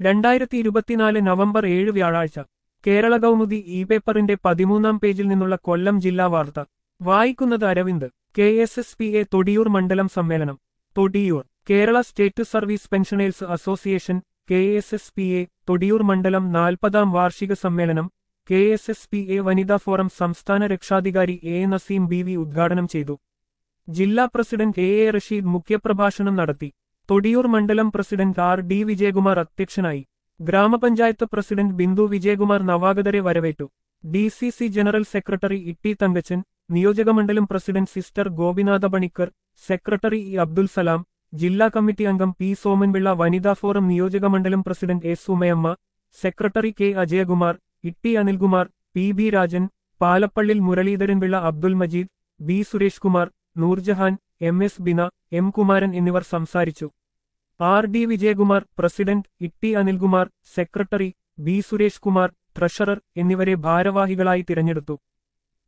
രണ്ടായിരത്തി ഇരുപത്തിനാല് നവംബർ ഏഴ് വ്യാഴാഴ്ച കേരള കൗമുദി ഇ പേപ്പറിന്റെ പതിമൂന്നാം പേജിൽ നിന്നുള്ള കൊല്ലം ജില്ലാ വാർത്ത വായിക്കുന്നത് Aravind K S S P A Thodiyoor മണ്ഡലം സമ്മേളനം Thodiyoor Kerala State Service Pensioners Association K S S P A Thodiyoor മണ്ഡലം നാൽപ്പതാം വാർഷിക സമ്മേളനം K S S P A വനിതാ ഫോറം സംസ്ഥാന രക്ഷാധികാരി എ നസീം ബി വി ഉദ്ഘാടനം ചെയ്തു ജില്ലാ പ്രസിഡന്റ് എ എ റഷീദ് മുഖ്യപ്രഭാഷണം നടത്തി തൊടിയൂർ മണ്ഡലം പ്രസിഡന്റ് ആർ ഡി വിജയകുമാർ അധ്യക്ഷനായി ഗ്രാമപഞ്ചായത്ത് പ്രസിഡന്റ് ബിന്ദു വിജയകുമാർ നവാഗതരെ വരവേറ്റു D C C general secretary Itty Thankachan നിയോജകമണ്ഡലം president sister Gopinatha Panicker secretary E Abdul Salam ജില്ലാ കമ്മിറ്റി അംഗം പി സോമൻപിള്ള വനിതാ ഫോറം നിയോജകമണ്ഡലം president S Sumayamma secretary K Ajayakumar Itty Anilkumar P B Rajan Palappallil Muraleedharanpillai Abdul Majeed B Suresh Kumar Noorjahan M S Bina M Kumaran എന്നിവർ സംസാരിച്ചു R D Vijayakumar president Itty Anilkumar secretary B Suresh Kumar treasurer എന്നിവരെ ഭാരവാഹികളായി തിരഞ്ഞെടുത്തു